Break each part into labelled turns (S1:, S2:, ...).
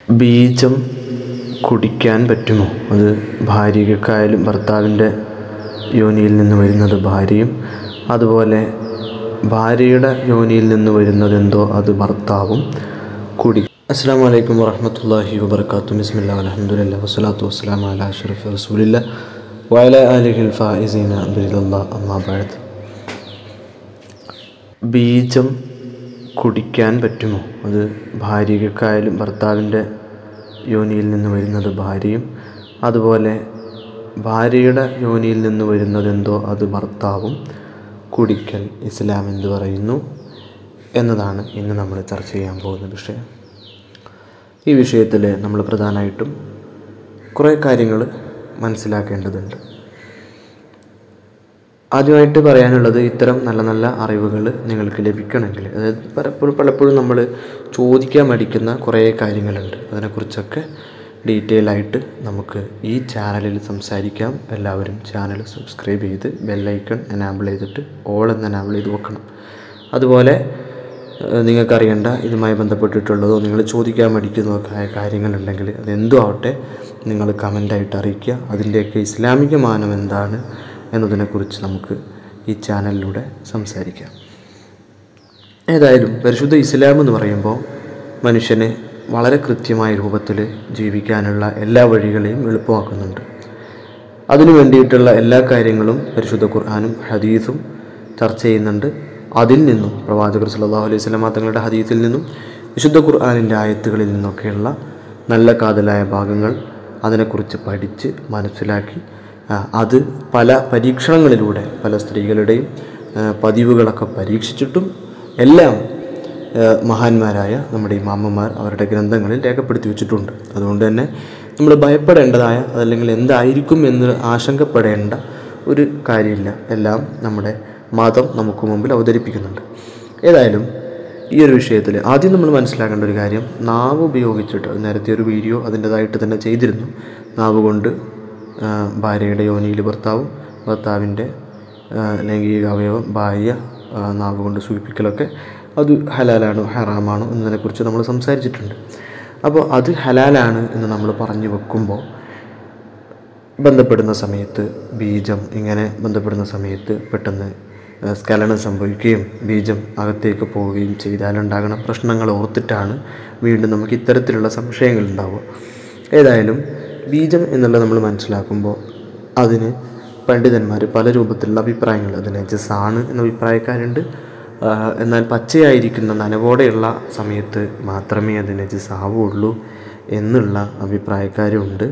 S1: ബീജം കുടിക്കാൻ പറ്റുമോ അത് ഭാര്യയ്ക്കായാലും ഭർത്താവിൻ്റെ യോനിയിൽ നിന്ന് വരുന്നത് ഭാര്യയും അതുപോലെ ഭാര്യയുടെ യോനിയിൽ നിന്ന് വരുന്നതെന്തോ അത് ഭർത്താവും കുടി അസ്സാം വലൈക്കും വറഹമത്തല്ലാഹി വബർക്കാത്തു ബിസ്മില്ലാ അലഹമുല്ല വസ്സലാത്തു വസ്സലാം അല അഷ്റഫ് റസൂലില്ല വയല അലിഹിൽ ഫായിസീന ബിരുദല്ലാ അമ്മാ ബഅദ് ബീജം കുടിക്കാൻ പറ്റുമോ അത് ഭാര്യയ്ക്കായാലും ഭർത്താവിൻ്റെ യോനിയിൽ നിന്ന് വരുന്നത് ഭാര്യയും അതുപോലെ ഭാര്യയുടെ യോനിയിൽ നിന്ന് വരുന്നതെന്തോ അത് ഭർത്താവും കുടിക്കൽ ഇസ്ലാം എന്ത് പറയുന്നു എന്നതാണ് ഇന്ന് നമ്മൾ ചർച്ച ചെയ്യാൻ പോകുന്ന വിഷയം ഈ വിഷയത്തിൽ നമ്മൾ പ്രധാനമായിട്ടും കുറേ കാര്യങ്ങൾ മനസ്സിലാക്കേണ്ടതുണ്ട് ആദ്യമായിട്ട് പറയാനുള്ളത് ഇത്തരം നല്ല നല്ല അറിവുകൾ നിങ്ങൾക്ക് ലഭിക്കണമെങ്കിൽ അതായത് പലപ്പോഴും പലപ്പോഴും നമ്മൾ ചോദിക്കാൻ മടിക്കുന്ന കുറേ കാര്യങ്ങളുണ്ട് അതിനെക്കുറിച്ചൊക്കെ ഡീറ്റെയിൽ ആയിട്ട് നമുക്ക് ഈ ചാനലിൽ സംസാരിക്കാം എല്ലാവരും ചാനൽ സബ്സ്ക്രൈബ് ചെയ്ത് ബെല്ലൈക്കൺ എനാബിൾ ചെയ്തിട്ട് ഓൾ എന്ന് എനാബിൾ ചെയ്ത് വെക്കണം അതുപോലെ ഏഹ്, നിങ്ങൾക്കറിയേണ്ട ഇതുമായി ബന്ധപ്പെട്ടിട്ടുള്ളതോ നിങ്ങൾ ചോദിക്കാൻ മടിക്കുന്നതൊക്കെ ആയ കാര്യങ്ങളുണ്ടെങ്കിൽ അതെന്തും ആവട്ടെ നിങ്ങൾ കമൻ്റായിട്ട് അറിയിക്കുക അതിൻ്റെയൊക്കെ ഇസ്ലാമിക മാനം എന്താണ് എന്നതിനെക്കുറിച്ച് നമുക്ക് ഈ ചാനലിലൂടെ സംസാരിക്കാം ഏതായാലും പരിശുദ്ധ ഇസ്ലാം എന്ന് പറയുമ്പോൾ മനുഷ്യനെ വളരെ കൃത്യമായ രൂപത്തിൽ ജീവിക്കാനുള്ള എല്ലാ വഴികളെയും എളുപ്പമാക്കുന്നുണ്ട് അതിനു വേണ്ടിയിട്ടുള്ള എല്ലാ കാര്യങ്ങളും പരിശുദ്ധ ഖുർആാനും ഹദീസും ചർച്ച ചെയ്യുന്നുണ്ട് അതിൽ നിന്നും പ്രവാചകർ സല്ലല്ലാഹു അലൈഹി വസല്ലമ തങ്ങളുടെ ഹദീസിൽ നിന്നും വിശുദ്ധ ഖുർആാനിൻ്റെ ആയത്തുകളിൽ നിന്നൊക്കെയുള്ള നല്ല കാതലായ ഭാഗങ്ങൾ അതിനെക്കുറിച്ച് പഠിച്ച് മനസ്സിലാക്കി ആ, അത് പല പരീക്ഷണങ്ങളിലൂടെ പല സ്ത്രീകളുടെയും ആ, പതിവുകളൊക്കെ പരീക്ഷിച്ചിട്ടും എല്ലാം ഏഹ് മഹാന്മാരായ നമ്മുടെ ഇമാമ്മമാർ അവരുടെ ഗ്രന്ഥങ്ങളിൽ രേഖപ്പെടുത്തി വെച്ചിട്ടുണ്ട് അതുകൊണ്ട് തന്നെ നമ്മൾ ഭയപ്പെടേണ്ടതായ അതല്ലെങ്കിൽ എന്തായിരിക്കും എന്ന് ആശങ്കപ്പെടേണ്ട ഒരു കാര്യമില്ല എല്ലാം നമ്മുടെ മതം നമുക്ക് മുമ്പിൽ അവതരിപ്പിക്കുന്നുണ്ട് ഏതായാലും ഈ ഒരു വിഷയത്തിൽ ആദ്യം നമ്മൾ മനസ്സിലാക്കേണ്ട ഒരു കാര്യം നാവ് ഉപയോഗിച്ചിട്ട് നേരത്തെ ഒരു വീഡിയോ അതിൻ്റെതായിട്ട് തന്നെ ചെയ്തിരുന്നു നാവ് കൊണ്ട് ആ, ഭാര്യയുടെ യോനിയിൽ ഭർത്താവും ഭർത്താവിൻ്റെ ആ, ലൈംഗിക അവയവം ഭാര്യ ആ, നാവ് കൊണ്ട് സൂചിപ്പിക്കലൊക്കെ അത് ഹലാലാണോ ഹറാമാണോ എന്നതിനെക്കുറിച്ച് നമ്മൾ സംസാരിച്ചിട്ടുണ്ട് അപ്പോൾ അത് ഹലാലാണ് എന്ന് നമ്മൾ പറഞ്ഞു വെക്കുമ്പോൾ ബന്ധപ്പെടുന്ന സമയത്ത് ബീജം ഇങ്ങനെ ബന്ധപ്പെടുന്ന സമയത്ത് പെട്ടെന്ന് ആ, സ്ഖലനം സംഭവിക്കുകയും ബീജം അകത്തേക്ക് പോവുകയും ചെയ്താലുണ്ടാകുന്ന പ്രശ്നങ്ങൾ ഓർത്തിട്ടാണ് വീണ്ടും നമുക്ക് ഇത്തരത്തിലുള്ള സംശയങ്ങൾ ഉണ്ടാവുക ഏതായാലും ബീജം എന്നുള്ളത് നമ്മൾ മനസ്സിലാക്കുമ്പോൾ അതിന് പണ്ഡിതന്മാർ പല രൂപത്തിലുള്ള അഭിപ്രായങ്ങൾ അത് നജസാണ് എന്ന അഭിപ്രായക്കാരുണ്ട് ആ, എന്നാൽ പച്ചയായിരിക്കുന്ന നനവോടെയുള്ള സമയത്ത് മാത്രമേ അത് നജസാവുള്ളൂ എന്നുള്ള അഭിപ്രായക്കാരുമുണ്ട്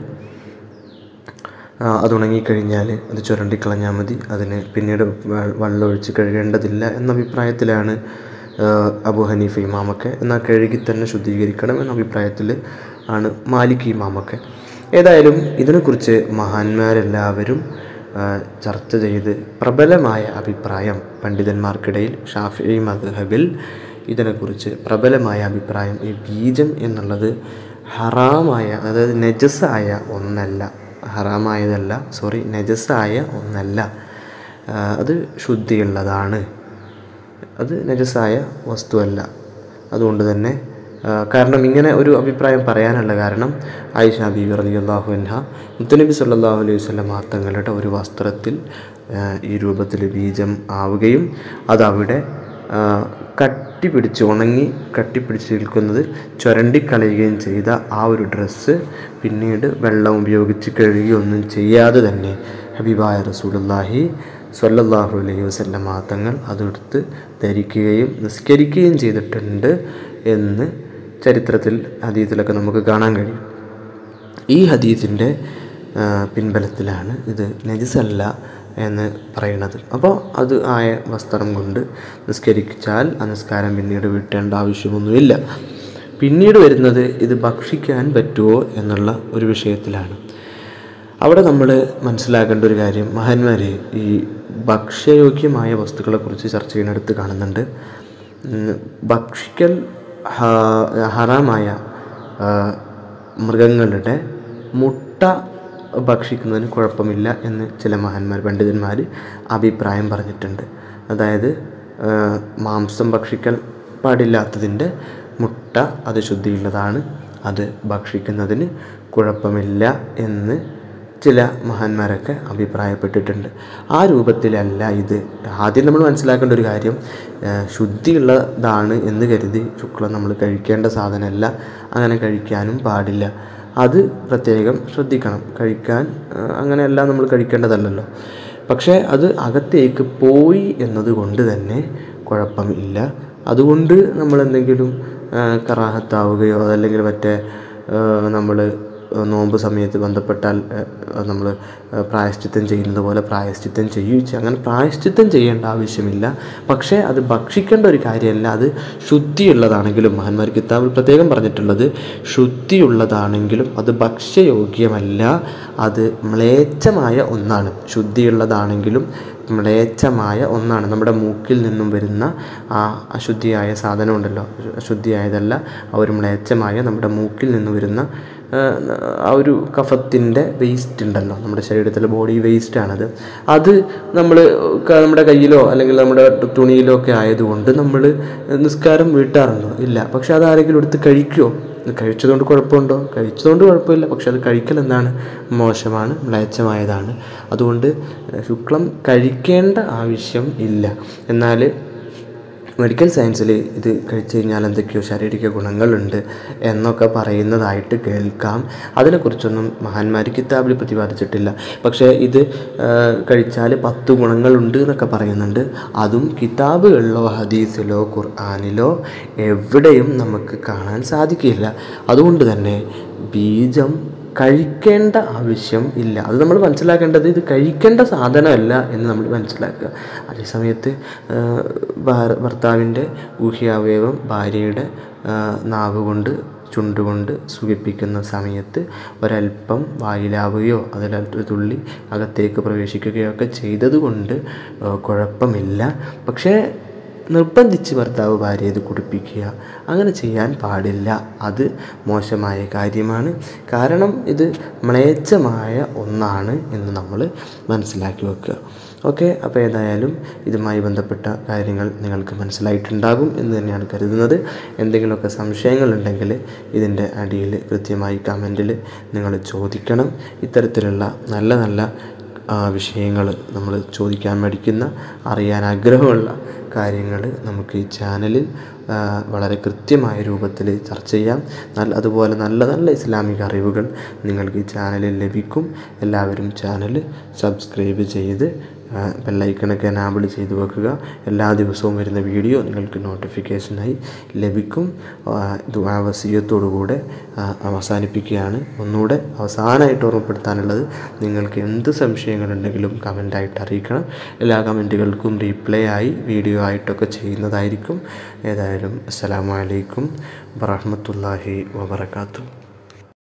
S1: ആ, അത് ഉണങ്ങിക്കഴിഞ്ഞാൽ അത് ചുരണ്ടിക്കളഞ്ഞാൽ മതി അതിന് പിന്നീട് വെ- വെള്ളമൊഴിച്ച് കഴുകേണ്ടതില്ല എന്ന അഭിപ്രായത്തിലാണ് ആ, അബു ഹനീഫ ഇമാമൊക്കെ എന്നാൽ കഴുകി തന്നെ ശുദ്ധീകരിക്കണം എന്ന അഭിപ്രായത്തിൽ ആണ് മാലിക് ഇമാമൊക്കെ ഏതായാലും ഇതിനെക്കുറിച്ച് മഹാന്മാരെല്ലാവരും ആ, ചർച്ച ചെയ്ത് പ്രബലമായ അഭിപ്രായം പണ്ഡിതന്മാർക്കിടയിൽ ഷാഫി മദ്ഹബിൽ ഇതിനെക്കുറിച്ച് പ്രബലമായ അഭിപ്രായം ഈ ബീജം എന്നുള്ളത് ഹറാമായ അതായത് നജസായ ഒന്നല്ല ഹറാമായതല്ല സോറി നജസായ ഒന്നല്ല ആ, അത് ശുദ്ധിയുള്ളതാണ് അത് നജസായ വസ്തുവല്ല അതുകൊണ്ട് തന്നെ ആ, കാരണം ഇങ്ങനെ ഒരു അഭിപ്രായം പറയാനുള്ള കാരണം ആയിഷ ബീബി റളിയല്ലാഹു അൻഹ മുത്തനബി സല്ലല്ലാഹു അലൈഹി വസല്ലം തങ്ങളുടെ ഒരു വസ്ത്രത്തിൽ ആ, ഈ രൂപത്തിൽ ബീജം ആവുകയും അതവിടെ ആ, കട്ടിപ്പിടിച്ച് ഉണങ്ങി കട്ടിപ്പിടിച്ച് നിൽക്കുന്നത് ചുരണ്ടിക്കളയുകയും ചെയ്ത ആ ഒരു ഡ്രസ്സ് പിന്നീട് വെള്ളം ഉപയോഗിച്ച് കഴുകുകയൊന്നും ചെയ്യാതെ തന്നെ ഹബീബായ റസൂലുള്ളാഹി സ്വല്ലല്ലാഹു അലൈഹി വസല്ലം തങ്ങൾ അതെടുത്ത് ധരിക്കുകയും നിസ്കരിക്കുകയും ചെയ്തിട്ടുണ്ട് എന്ന് ചരിത്രത്തിൽ ഹദീസിലൊക്കെ നമുക്ക് കാണാൻ കഴിയും ഈ ഹദീസിൻ്റെ ആ, പിൻബലത്തിലാണ് ഇത് നജിസല്ല എന്ന് പറയുന്നത് അപ്പോൾ അത് ആയ വസ്ത്രം കൊണ്ട് നിസ്കരിച്ചാൽ ആ നിസ്കാരം പിന്നീട് വീട്ടേണ്ട ആവശ്യമൊന്നുമില്ല പിന്നീട് വരുന്നത് ഇത് ഭക്ഷിക്കാൻ പറ്റുമോ എന്നുള്ള ഒരു വിഷയത്തിലാണ് അവിടെ നമ്മൾ മനസ്സിലാക്കേണ്ട ഒരു കാര്യം മഹാന്മാർ ഈ ഭക്ഷ്യയോഗ്യമായ വസ്തുക്കളെക്കുറിച്ച് ചർച്ച ചെയ്യുന്നിടത്ത് കാണുന്നുണ്ട് ഉം, ഭക്ഷിക്കൽ ഹ- ഹറാമായ ആ, മൃഗങ്ങളുടെ മുട്ട ഭക്ഷിക്കുന്നതിന് കുഴപ്പമില്ല എന്ന് ചില മഹാന്മാർ പണ്ഡിതന്മാർ അഭിപ്രായം പറഞ്ഞിട്ടുണ്ട് അതായത് ആ, മാംസം ഭക്ഷിക്കൽ പാടില്ലാത്തതിൻ്റെ മുട്ട അത് ശുദ്ധിയുള്ളതാണ് അത് ഭക്ഷിക്കുന്നതിന് കുഴപ്പമില്ല എന്ന് ചില മഹാന്മാരൊക്കെ അഭിപ്രായപ്പെട്ടിട്ടുണ്ട് ആ രൂപത്തിലല്ല ഇത് ആദ്യം നമ്മൾ മനസ്സിലാക്കേണ്ട ഒരു കാര്യം ഏഹ് ശുദ്ധിയുള്ളതാണ് എന്ന് കരുതി ശുക്ലം നമ്മൾ കഴിക്കേണ്ട സാധനമല്ല അങ്ങനെ കഴിക്കാനും പാടില്ല അത് പ്രത്യേകം ശ്രദ്ധിക്കണം കഴിക്കാൻ ഏഹ് അങ്ങനെയെല്ലാം നമ്മൾ കഴിക്കേണ്ടതല്ലല്ലോ പക്ഷേ അത് അകത്തേക്ക് പോയി എന്നതുകൊണ്ട് തന്നെ കുഴപ്പമില്ല അതുകൊണ്ട് നമ്മൾ എന്തെങ്കിലും കറാഹത്താവുകയോ അതല്ലെങ്കിൽ മറ്റേ നമ്മൾ നോമ്പ് സമയത്ത് ബന്ധപ്പെട്ടാൽ നമ്മൾ പ്രായശ്ചിത്തം ചെയ്യുന്നത് പോലെ പ്രായശ്ചിത്തം ചെയ്യിച്ച് അങ്ങനെ പ്രായശ്ചിത്തം ചെയ്യേണ്ട ആവശ്യമില്ല പക്ഷേ അത് ഭക്ഷിക്കേണ്ട ഒരു കാര്യമല്ല അത് ശുദ്ധിയുള്ളതാണെങ്കിലും മഹാന്മാർ കിതാബിൽ പ്രത്യേകം പറഞ്ഞിട്ടുള്ളത് ശുദ്ധിയുള്ളതാണെങ്കിലും അത് ഭക്ഷ്യയോഗ്യമല്ല അത് മ്ലേച്ഛമായ ഒന്നാണ് ശുദ്ധിയുള്ളതാണെങ്കിലും മ്ലേച്ഛമായ ഒന്നാണ് നമ്മുടെ മൂക്കിൽ നിന്നും വരുന്ന ആ അശുദ്ധിയായ സാധനം ഉണ്ടല്ലോ അശുദ്ധിയായതല്ല ആ ഒരു മ്ലേച്ഛമായ നമ്മുടെ മൂക്കിൽ നിന്ന് വരുന്ന ആ ഒരു കഫത്തിൻ്റെ വേസ്റ്റ് ഉണ്ടല്ലോ നമ്മുടെ ശരീരത്തിലെ ബോഡി വേസ്റ്റ് ആണത് അത് നമ്മൾ നമ്മുടെ കയ്യിലോ അല്ലെങ്കിൽ നമ്മുടെ തുണിയിലോ ഒക്കെ ആയതുകൊണ്ട് നമ്മൾ നിസ്കാരം വീട്ടാറുണ്ടോ ഇല്ല പക്ഷെ അത് ആരെങ്കിലും എടുത്ത് കഴിക്കുമോ കഴിച്ചതുകൊണ്ട് കുഴപ്പമുണ്ടോ കഴിച്ചതുകൊണ്ട് കുഴപ്പമില്ല പക്ഷെ അത് കഴിക്കൽ എന്താണ് മോശമാണ് മ്ലേച്ഛമായതാണ് അതുകൊണ്ട് ശുക്ലം കഴിക്കേണ്ട ആവശ്യം ഇല്ല എന്നാൽ മെഡിക്കൽ സയൻസിൽ ഇത് കഴിച്ചു കഴിഞ്ഞാൽ എന്തൊക്കെയോ ശാരീരിക ഗുണങ്ങളുണ്ട് എന്നൊക്കെ പറയുന്നതായിട്ട് കേൾക്കാം അതിനെക്കുറിച്ചൊന്നും മഹാന്മാർ കിതാബിൽ പ്രതിപാദിച്ചിട്ടില്ല പക്ഷേ ഇത് കഴിച്ചാൽ പത്ത് ഗുണങ്ങളുണ്ട് എന്നൊക്കെ പറയുന്നുണ്ട് അതും കിതാബുകളിലോ ഹദീസിലോ ഖുർആാനിലോ എവിടെയും നമുക്ക് കാണാൻ സാധിക്കില്ല അതുകൊണ്ട് തന്നെ ബീജം കഴിക്കേണ്ട ആവശ്യം ഇല്ല അത് നമ്മൾ മനസ്സിലാക്കേണ്ടത് ഇത് കഴിക്കേണ്ട സാധനമല്ല എന്ന് നമ്മൾ മനസ്സിലാക്കുക അതേസമയത്ത് ഭർത്താവിൻ്റെ ഗുഹ്യാവയവം ഭാര്യയുടെ നാവ് കൊണ്ട് ചുണ്ടുകൊണ്ട് സുഖിപ്പിക്കുന്ന സമയത്ത് ഒരല്പം വായിലാവുകയോ അതിലൊരു തുള്ളി അകത്തേക്ക് പ്രവേശിക്കുകയോ ഒക്കെ ചെയ്തതുകൊണ്ട് കുഴപ്പമില്ല പക്ഷേ നിർബന്ധിച്ച് ഭർത്താവ് ഭാര്യ ഇത് കുടിപ്പിക്കുക അങ്ങനെ ചെയ്യാൻ പാടില്ല അത് മോശമായ കാര്യമാണ് കാരണം ഇത് മ്ലേച്ഛമായ ഒന്നാണ് എന്ന് നമ്മൾ മനസ്സിലാക്കി വെക്കുക ഓക്കെ അപ്പോൾ ഏതായാലും ഇതുമായി ബന്ധപ്പെട്ട കാര്യങ്ങൾ നിങ്ങൾക്ക് മനസ്സിലായിട്ടുണ്ടാകും എന്ന് തന്നെയാണ് കരുതുന്നത് എന്തെങ്കിലുമൊക്കെ സംശയങ്ങളുണ്ടെങ്കിൽ ഇതിൻ്റെ അടിയിൽ കൃത്യമായി കമൻറ്റിൽ നിങ്ങൾ ചോദിക്കണം ഇത്തരത്തിലുള്ള നല്ല നല്ല വിഷയങ്ങൾ നമ്മൾ ചോദിക്കാൻ മടിക്കുന്ന അറിയാൻ ആഗ്രഹമുള്ള കാര്യങ്ങൾ നമുക്ക് ഈ ചാനലിൽ വളരെ കൃത്യമായ രൂപത്തിൽ ചർച്ച ചെയ്യാം നല്ല അതുപോലെ നല്ല നല്ല ഇസ്ലാമിക അറിവുകൾ നിങ്ങൾക്ക് ഈ ചാനലിൽ ലഭിക്കും എല്ലാവരും ചാനൽ സബ്സ്ക്രൈബ് ചെയ്ത് ബെല്ലൈക്കണൊക്കെ എനാബിൾ ചെയ്ത് വെക്കുക എല്ലാ ദിവസവും വരുന്ന വീഡിയോ നിങ്ങൾക്ക് നോട്ടിഫിക്കേഷനായി ലഭിക്കും ദുആവസീയത്തോടുകൂടെ അവസാനിപ്പിക്കുകയാണ് ഒന്നുകൂടെ അവസാനമായിട്ട് ഓർമ്മപ്പെടുത്താനുള്ളത് നിങ്ങൾക്ക് എന്ത് സംശയങ്ങളുണ്ടെങ്കിലും കമൻ്റായിട്ട് അറിയിക്കണം എല്ലാ കമൻറ്റുകൾക്കും റീപ്ലൈ ആയി വീഡിയോ ആയിട്ടൊക്കെ ചെയ്യുന്നതായിരിക്കും ഏതായാലും അസ്സലാമു അലൈക്കും വറഹ്മത്തുള്ളാഹി വബറകാതുഹു